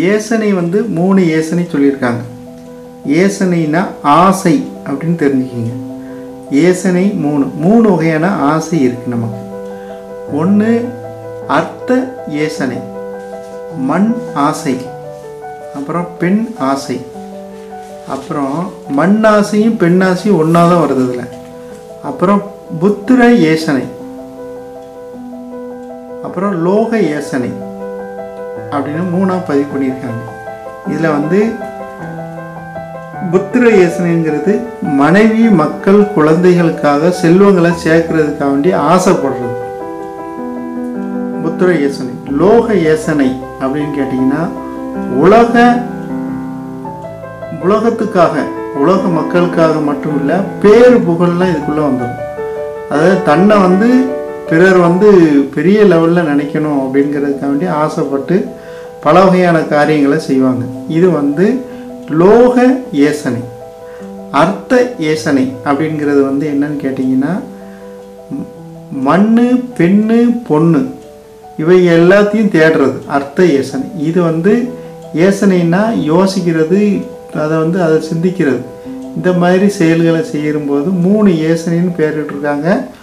ஏசனை வந்து மூணு ஏசனை சொல்லியிருக்காங்க ஏசனைனா ஆசை அப்படின்னு தெரிஞ்சுக்கிங்க ஏசனை மூணு மூணு வகையான ஆசை இருக்குது நமக்கு ஒன்று அர்த்த ஏசனை மண் ஆசை அப்புறம் பெண் ஆசை அப்புறம் மண் ஆசையும் பெண் ஆசையும் ஒன்றா தான் வருது இதில் அப்புறம் புத்திர ஏசனை அப்புறம் லோக ஏசனை அப்படின்னு மூணாக பதிவு பண்ணியிருக்காங்க இதில் வந்து புத்திர ஏசனைங்கிறது மனைவி மக்கள் குழந்தைகளுக்காக செல்வங்களை சேர்க்கறதுக்காக வேண்டி ஆசைப்படுறது புத்திர ஏசனை லோக ஏசனை அப்படின்னு கேட்டிங்கன்னா உலக உலகத்துக்காக உலக மக்களுக்காக மட்டும் இல்லை பேரு புகழ்லாம் இதுக்குள்ளே வந்துடும் அதாவது தன்னை வந்து பிறர் வந்து பெரிய லெவலில் நினைக்கணும் அப்படிங்கிறதுக்காக வேண்டி ஆசைப்பட்டு பல வகையான காரியங்களை செய்வாங்க இது வந்து லோக ஏசனை அர்த்த ஏசனை அப்படிங்கிறது வந்து என்னன்னு கேட்டிங்கன்னா மண்ணு பெண்ணு பொண்ணு இவை எல்லாத்தையும் தேடுறது அர்த்த ஏசனை இது வந்து ஏசனைனா யோசிக்கிறது அதை வந்து அதை சிந்திக்கிறது இந்த மாதிரி செயல்களை செய்யும்போது மூணு ஏசனைன்னு பேரிட்டிருக்காங்க